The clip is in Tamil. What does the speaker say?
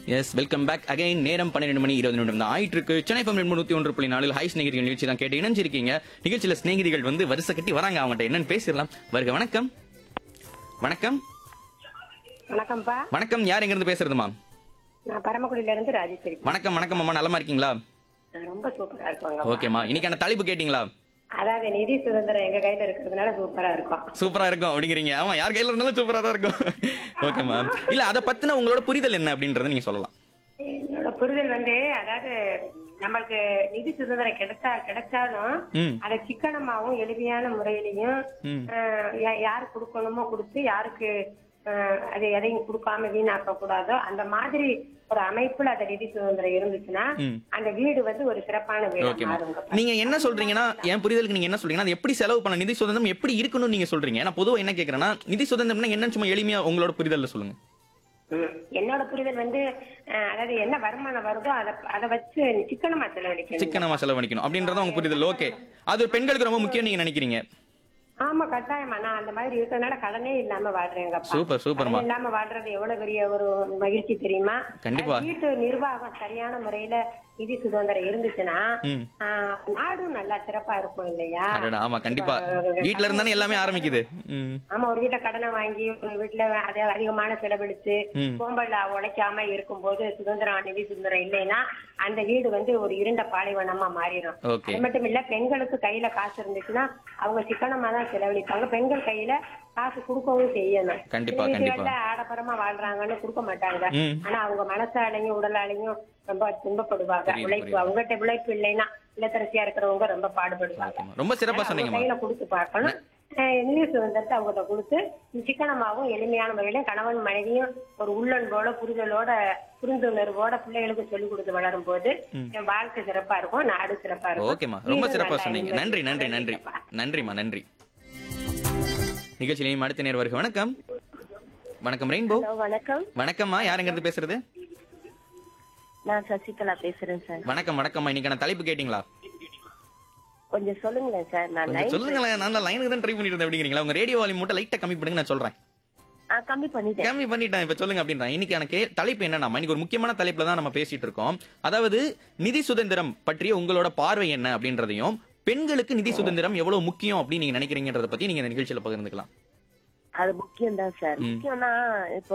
எஸ் வெல்கம் பேக் அகைன் நேரம் பன்னிரெண்டு மணி இருபது நிமிடம் தான் ஆயிட்டு இருக்கு சென்னை ஃபம் எண்பத்தி ஒன்று புள்ளி நாலில் ஹை ஸ்நேகிதிகள் நிகழ்ச்சி தான் கேட்டு இணைஞ்சிருக்கீங்க நிகழ்ச்சியில ஸ்நேகிதிகள் வந்து வரிசை கட்டி வராங்க அவங்ககிட்ட என்னன்னு பேசிடலாம் வருக வணக்கம் வணக்கம் வணக்கம்ப்பா வணக்கம் யார் எங்க இருந்து பேசுறதுமா நான் பரமக்குடியில இருந்து ராஜேஸ்வரி வணக்கம் வணக்கம் அம்மா நலமா இருக்கீங்களா நான் ரொம்ப சூப்பரா இருப்பாங்க ஓகேம்மா இன்னைக்கான தலைப்பு கேட்டீங்களா அதாவது நிதி சுதந்திரம் எங்க கையில இருக்கிறதுனால சூப்பரா இருக்கும் சூப்பரா இருக்கும் அப்படிங்கிறீங்க ஆமா யார் கையில இருந்தாலும் சூப்பரா தான் இருக்கும் ஓகேம்மா இல்ல அதை பத்தின உங்களோட புரிதல் என்ன அப்படின்றத நீங்க சொல்லலாம் என்னோட புரிதல் வந்து அதாவது நம்மளுக்கு நிதி சுதந்திரம் கிடைச்சா கிடைச்சாலும் ம் அதை சிக்கனமாவும் எளிமையான முறையிலையும் ம். ஆஹ், யா- யாரு கொடுக்கணுமோ கொடுத்து யாருக்கு ஆஹ், அது எதையும் கொடுக்காம வீணாக்க கூடாதோ அந்த மாதிரி ஒரு அமைப்புல அந்த நிதி சுதந்திரம் இருந்துச்சுன்னா ம். அந்த வீடு வந்து ஒரு சிறப்பான வீடு ஓகேம்மா மாறுங்க நீங்க என்ன சொல்றீங்கன்னா என் புரிதலுக்கு நீங்க என்ன சொல்றீங்கன்னா அது எப்படி செலவு பண்ண நிதி சுதந்திரம் எப்படி இருக்கணும்னு நீங்க சொல்றீங்க நான் பொதுவா என்ன கேக்குறேன்னா நிதி சுதந்திரம்னா என்னன்னு சும்மா எளிமையா உங்களோட புரிதல்ல சொல்லுங்க ம். என்னோட புரிதல் வந்து அஹ், அதாவது என்ன வருமானம் வருதோ அதை அதை வச்சு சிக்கனமா செலவழிக்கணும் சிக்கனமா செலவழிக்கணும் அப்படின்றத உங்க புரிதல் ஓகே அது பெண்களுக்கு ரொம்ப முக்கியம் நீங்க நினைக்கிறீங்க ஆமா கட்டாயமா நான் அந்த மாதிரி இருக்கிறதுனால கடனே இல்லாம வாழ்றேங்கப்பா சூப்பர் சூப்பர்மா கடன் இல்லாம வாழ்றது எவ்வளவு பெரிய ஒரு மகிழ்ச்சி தெரியுமா கண்டிப்பா. அது வீட்டு நிர்வாகம் சரியான முறையில நிதி சுதந்திரம் இருந்துச்சுன்னா ம் ஆஹ், நாடும் நல்லா சிறப்பா இருக்கும் இல்லையா அடடா, ஆமா கண்டிப்பா வீட்ல இருந்தானே எல்லாமே ஆரம்பிக்குது ம் ஆமா ஒரு வீட்டை கடனை வாங்கி ஒரு வீட்டுல அதை அதிகமான செலவழிச்சு ம். சோம்பல்ல உழைக்காம இருக்கும்போது சுதந்திரம் நிதி சுதந்திரம் இல்லைன்னா அந்த வீடு வந்து ஒரு இருண்ட பாலைவனமா மாறிடும் ஓகே அது மட்டும் இல்ல பெண்களுக்கு கையில காசு இருந்துச்சுன்னா அவங்க சிக்கனமா தான் செலவழிப்பாங்க பெண்கள் கையில காசு கொடுக்கவும் செய்யணும் கண்டிப்பா, சில கண்டிப்பா. வீடுகள்ல ஆடம்பரமா வாழ்றாங்கன்னு கொடுக்க மாட்டாங்க ம். ஆனா அவங்க மனசாலையும் உடலாலையும் ரொம்ப துன்பப்படுவாங்க புரியுது, உழைப்பு புரியுது. அவங்ககிட்ட உழைப்பு இல்லைன்னா இல்லத்தரசியா இருக்கிறவங்க ரொம்ப பாடுபடுவாங்க ஓகேம்மா. ரொம்ப சிறப்பா அவங்க சொன்னீங்கம்மா கையில கொடுத்து பார்க்கணும் அஹ் நிதி சுதந்திரத்தை அவங்ககிட்ட கொடுத்து சிக்கனமாகவும் எளிமையான முறையில கணவன் மனைவியும் ஒரு உள்ளன்போட புரிதலோட புரிந்துணர்வோட பிள்ளைகளுக்கு சொல்லிக் கொடுத்து வளரும் போது என் வாழ்க்கை சிறப்பா இருக்கும் நாடு சிறப்பா இருக்கும் ஓகேம்மா ரொம்ப வீடும் சிறப்பா நல்லா சொன்னீங்க இருக்கும். நன்றி நன்றி நன்றி நன்றிம்மா நன்றி நிகழ்ச்சியிலையும் அடுத்த நேர் வருக வணக்கம் வணக்கம் ரெயின்போ ஹலோ வணக்கம் வணக்கம்மா யார் எங்க இருந்து பேசுறது நான் சசிகலா பேசுறேன் சார் வணக்கம் வணக்கம்மா இன்னைக்கான தலைப்பு கேட்டீங்களா கொஞ்சம் சொல்லுங்களேன் சார் நான் கொஞ்சம் லைன் சொல்லுங்களேன் நான் லைனுக்கு தான் ட்ரை பண்ணிட்டு இருந்தேன் அப்படிங்கிறீங்களா உங்க ரேடியோ வால்யூம் மட்டும் லைட்டா கம்மி பண்ணுங்க நான் சொல்றேன் கம்மி பண்ணிட்டேன் கம்மி பண்ணிட்டேன் இப்ப சொல்லுங்க அப்படின்றேன் இன்னைக்கான கே தலைப்பு என்னன்னா இன்னைக்கு ஒரு முக்கியமான தலைப்புல தான் நம்ம பேசிட்டு இருக்கோம் அதாவது நிதி சுதந்திரம் பற்றிய உங்களோட பார்வை என்ன அப்படின்றதையும் பெண்களுக்கு நிதி சுதந்திரம் எவ்வளவு முக்கியம் அப்படின்னு நீங்க நினைக்கிறீங்கன்றத பத்தி நீங்க இந்த நிகழ்ச்சியில பகிர்ந்துக்கலாம் அது முக்கியம் தான் சார் ம். முக்கியம்னா இப்போ